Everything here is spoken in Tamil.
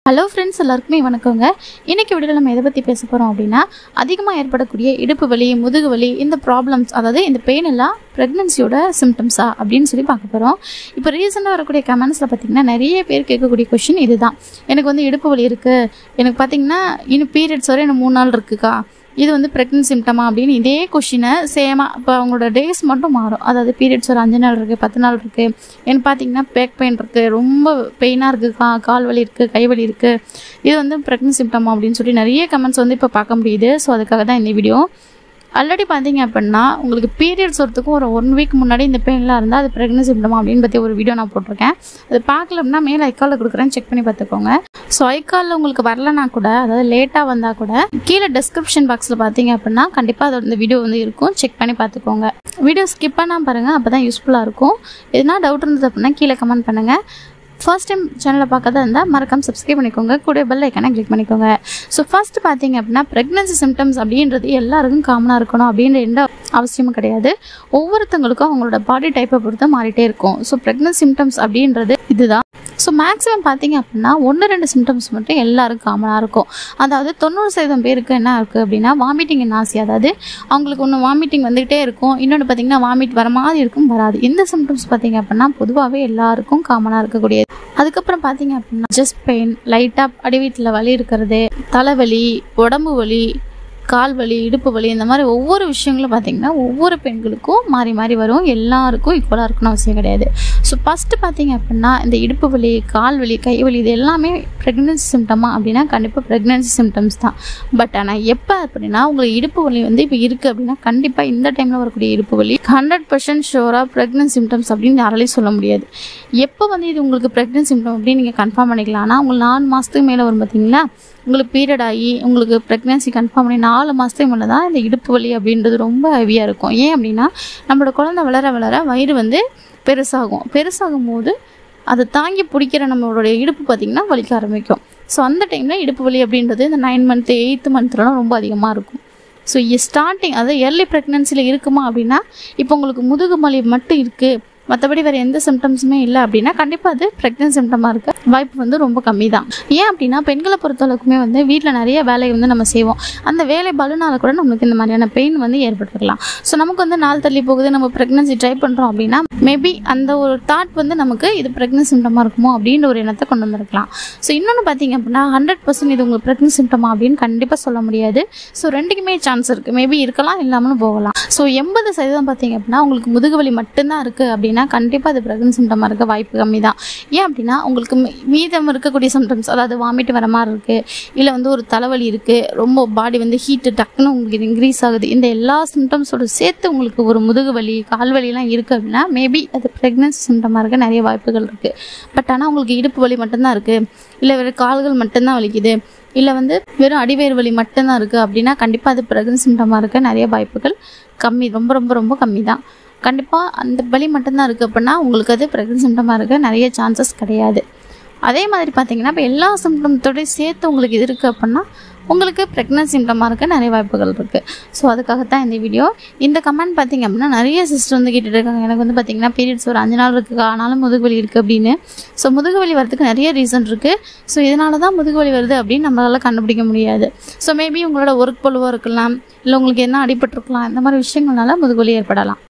ஹலோ ஃப்ரெண்ட்ஸ் எல்லாருக்குமே வணக்கங்க இன்னைக்கு வீடியோவில் நம்ம எதை பற்றி பேச போகிறோம் அப்படின்னா அதிகமாக ஏற்படக்கூடிய இடுப்பு வலி முதுகு வலி இந்த ப்ராப்ளம்ஸ் அதாவது இந்த பெயின் எல்லாம் ப்ரெக்னன்சியோட சிம்டம்ஸா அப்படின்னு சொல்லி பார்க்க போகிறோம் இப்போ ரீசெண்டாக வரக்கூடிய கமெண்ட்ஸில் பார்த்தீங்கன்னா நிறைய பேர் கேட்கக்கூடிய கொஷின் இதுதான் எனக்கு வந்து இடுப்பு வலி இருக்குது எனக்கு பார்த்தீங்கன்னா இன்னும் பீரியட்ஸ் வரை எனக்கு மூணு நாள் இருக்குக்கா இது வந்து ப்ரெக்னன்ட் சிம்டமா அப்படின்னு இதே கொஷினை சேமாக இப்போ அவங்களோட டேஸ் மட்டும் மாறும் அதாவது பீரியட்ஸ் ஒரு அஞ்சு நாள் இருக்குது பத்து நாள் இருக்குது எனக்கு பார்த்தீங்கன்னா பேக் பெயின் இருக்குது ரொம்ப பெயினாக இருக்குது கா கால் வலி இருக்குது கை வலி இருக்குது இது வந்து ப்ரெக்னன்ட் சிம்டமா அப்படின்னு சொல்லி நிறைய கமெண்ட்ஸ் வந்து இப்போ பார்க்க முடியுது ஸோ அதுக்காக தான் இந்த வீடியோ ஆல்ரெடி பார்த்தீங்க அப்படின்னா உங்களுக்கு பீரியட்ஸ் வரத்துக்கும் ஒரு ஒன் வீக் முன்னாடி இந்த பெயின்லாம் இருந்தால் அது ப்ரெக்னன்சி சிம்டமா அப்படின்னு பற்றி ஒரு வீடியோ நான் போட்டிருக்கேன் அது பார்க்கல அப்படின்னா மேலே ஐக்காலில் கொடுக்குறேன் செக் பண்ணி பார்த்துக்கோங்க ஸோ ஐக்காலில் உங்களுக்கு வரலனா கூட அதாவது லேட்டாக வந்தால் கூட கீழே டெஸ்கிரிப்ஷன் பாக்ஸில் பார்த்தீங்க அப்படின்னா கண்டிப்பாக அதோட இந்த வீடியோ வந்து இருக்கும் செக் பண்ணி பார்த்துக்கோங்க வீடியோ ஸ்கிப் பண்ணால் பாருங்கள் அப்போ தான் யூஸ்ஃபுல்லாக இருக்கும் எதுனா டவுட் இருந்தது அப்படின்னா கீழே கமெண்ட் பண்ணுங்கள் ஃபர்ஸ்ட் டைம் சேனலை பார்க்கறதா இருந்தால் மறக்காம சப்ஸ்கிரைப் பண்ணிக்கோங்க கூட பெல் ஐக்கானை கிளிக் பண்ணிக்கோங்க ஸோ ஃபர்ஸ்ட் பார்த்தீங்க அப்படின்னா ப்ரெக்னன்சி சிம்டம்ஸ் அப்படின்றது எல்லாருக்கும் காமனாக இருக்கணும் அப்படின்ற எந்த அவசியமும் கிடையாது ஒவ்வொருத்தங்களுக்கும் அவங்களோட பாடி டைப்பை பொறுத்து மாறிட்டே இருக்கும் ஸோ ப்ரெக்னன்சி சிம்டம்ஸ் அப்படின்றது இதுதான் ஸோ மேக்ஸிமம் பார்த்தீங்க அப்படின்னா ஒன்று ரெண்டு சிம்டம்ஸ் மட்டும் எல்லாருக்கும் காமனாக இருக்கும் அதாவது தொண்ணூறு சதவீதம் பேருக்கு என்ன இருக்குது அப்படின்னா வாமிட்டிங் நாசி அதாவது அவங்களுக்கு ஒன்று வாமிட்டிங் வந்துகிட்டே இருக்கும் இன்னொன்று பார்த்தீங்கன்னா வாமிட் வர மாதிரி இருக்கும் வராது இந்த சிம்டம்ஸ் பார்த்தீங்க அப்படின்னா பொதுவாகவே எல்லாருக்கும் காமனாக இருக்கக்கூடியது அதுக்கப்புறம் பார்த்தீங்க அப்படின்னா ஜஸ்ட் பெயின் லைட்டாக அடிவீட்டில் வலி இருக்கிறது தலைவலி உடம்பு வலி கால் வலி இடுப்பு வலி இந்த மாதிரி ஒவ்வொரு விஷயங்களும் பார்த்தீங்கன்னா ஒவ்வொரு பெண்களுக்கும் மாறி மாறி வரும் எல்லாருக்கும் ஈக்குவலாக இருக்கணும் அவசியம் கிடையாது ஸோ ஃபஸ்ட்டு பார்த்தீங்க அப்படின்னா இந்த இடுப்பு வலி கால் வலி கை வலி இது எல்லாமே ப்ரெக்னன்சி சிம்டமா அப்படின்னா கண்டிப்பாக ப்ரெக்னன்சி சிம்டம்ஸ் தான் பட் ஆனால் எப்போ அப்படின்னா உங்களுக்கு இடுப்பு வலி வந்து இப்போ இருக்குது அப்படின்னா கண்டிப்பாக இந்த டைமில் வரக்கூடிய இடுப்பு வலி ஹண்ட்ரட் பர்சன்ட் ஷோராக ப்ரெக்னன்சி சிம்டம்ஸ் அப்படின்னு யாராலையும் சொல்ல முடியாது எப்போ வந்து இது உங்களுக்கு ப்ரெக்னன்சி சிம்டம் அப்படின்னு நீங்கள் கன்ஃபார்ம் பண்ணிக்கலாம் ஆனால் உங்களுக்கு நாலு மாதத்துக்கு மேலே வரும் பார்த்தீங்களா உங்களுக்கு பீரியட் ஆகி உங்களுக்கு ப்ரெக்னன்சி கன்ஃபார்ம் பண்ணி நாலு மாதத்துக்கு மேலே தான் இந்த இடுப்பு வலி அப்படின்றது ரொம்ப ஹெவியாக இருக்கும் ஏன் அப்படின்னா நம்மளோட குழந்தை வளர வளர வயிறு வந்து பெருசாகும் பெருசாகும் போது அதை தாங்கி பிடிக்கிற நம்மளுடைய இடுப்பு பார்த்திங்கன்னா வலிக்க ஆரம்பிக்கும் ஸோ அந்த டைமில் இடுப்பு வலி அப்படின்றது இந்த நைன் மந்த்து எயித்து மந்த்லலாம் ரொம்ப அதிகமாக இருக்கும் ஸோ ஸ்டார்டிங் அதாவது ஏர்லி ப்ரெக்னன்சியில் இருக்குமா அப்படின்னா இப்போ உங்களுக்கு முதுகு வலி மட்டும் இருக்குது மற்றபடி வேறு எந்த சிம்டம்ஸுமே இல்லை அப்படின்னா கண்டிப்பாக அது ப்ரெக்னென்ட் சிம்டமாக இருக்க வாய்ப்பு வந்து ரொம்ப கம்மி தான் ஏன் அப்படின்னா பெண்களை பொறுத்தளவுக்குமே வந்து வீட்டில் நிறைய வேலையை வந்து நம்ம செய்வோம் அந்த வேலை பலுனால கூட நம்மளுக்கு இந்த மாதிரியான பெயின் வந்து ஏற்பட்டுருக்கலாம் ஸோ நமக்கு வந்து நாள் தள்ளி போகுது நம்ம ப்ரெக்னன்சி ட்ரை பண்ணுறோம் அப்படின்னா மேபி அந்த ஒரு தாட் வந்து நமக்கு இது ப்ரெக்னன்ட் சிம்டமாக இருக்குமோ அப்படின்ற ஒரு எண்ணத்தை கொண்டு வந்திருக்கலாம் ஸோ இன்னொன்று பார்த்தீங்க அப்படின்னா ஹண்ட்ரட் பர்சன்ட் இது உங்களுக்கு ப்ரெக்னன்ட் சிம்டமா அப்படின்னு கண்டிப்பாக சொல்ல முடியாது ஸோ ரெண்டுக்குமே சான்ஸ் இருக்குது மேபி இருக்கலாம் இல்லாமலும் போகலாம் ஸோ எண்பது சதவீதம் பார்த்தீங்க அப்படின்னா உங்களுக்கு முதுகு வலி மட்டும்தான் இருக்குது அப்படின்னா கண்டிப்பாக அது ப்ரெக்னன்ட் சிம்டமாக இருக்க வாய்ப்பு கம்மி தான் ஏன் அப்படின்னா உங்களுக்கு மீ- மீதம் இருக்கக்கூடிய சிம்டம்ஸ் அதாவது வாமிட் வர மாதிரி இருக்குது இல்லை வந்து ஒரு தலைவலி இருக்குது ரொம்ப பாடி வந்து ஹீட்டு டக்குன்னு உங்களுக்கு இன்க்ரீஸ் ஆகுது இந்த எல்லா சிம்டம்ஸோட சேர்த்து உங்களுக்கு ஒரு முதுகு வலி கால் வலிலாம் இருக்குது அப்படின்னா மேபி அது ப்ரெக்னன்சி சிம்டமாக இருக்க நிறைய வாய்ப்புகள் இருக்குது பட் ஆனால் உங்களுக்கு இடுப்பு வலி மட்டும்தான் இருக்குது இல்லை வேறு கால்கள் மட்டும்தான் வலிக்குது இல்லை வந்து வெறும் அடிவயிறு வலி மட்டும்தான் இருக்குது அப்படின்னா கண்டிப்பாக அது ப்ரெக்னன்சி சிம்டமாக இருக்க நிறைய வாய்ப்புகள் கம்மி ரொம்ப ரொம்ப ரொம்ப கம்மி தான் கண்டிப்பாக அந்த வலி மட்டும்தான் இருக்குது அப்படின்னா உங்களுக்கு அது ப்ரெக்னன்சி சிம்டமாக இருக்க நிறைய சான்சஸ் கிடையாது அதே மாதிரி பார்த்தீங்கன்னா இப்போ எல்லா சிம்டம்ஸோடய சேர்த்து உங்களுக்கு இது இருக்குது அப்படின்னா உங்களுக்கு ப்ரெக்னன்சி சிம்டமாக இருக்க நிறைய வாய்ப்புகள் இருக்குது ஸோ அதுக்காகத்தான் இந்த வீடியோ இந்த கமெண்ட் பார்த்தீங்க அப்படின்னா நிறைய சிஸ்டர் வந்து கேட்டுட்டு இருக்காங்க எனக்கு வந்து பார்த்தீங்கன்னா பீரியட்ஸ் ஒரு அஞ்சு நாள் இருக்குது ஆனாலும் முதுகு வலி இருக்குது அப்படின்னு ஸோ முதுகு வலி வரதுக்கு நிறைய ரீசன் இருக்குது ஸோ இதனால தான் முதுகு வலி வருது அப்படின்னு நம்மளால கண்டுபிடிக்க முடியாது ஸோ மேபி உங்களோட ஒர்க் பழுவாக இருக்கலாம் இல்லை உங்களுக்கு என்ன அடிபட்டிருக்கலாம் இந்த மாதிரி விஷயங்கள்னால முதுகு வலி ஏற்படலாம்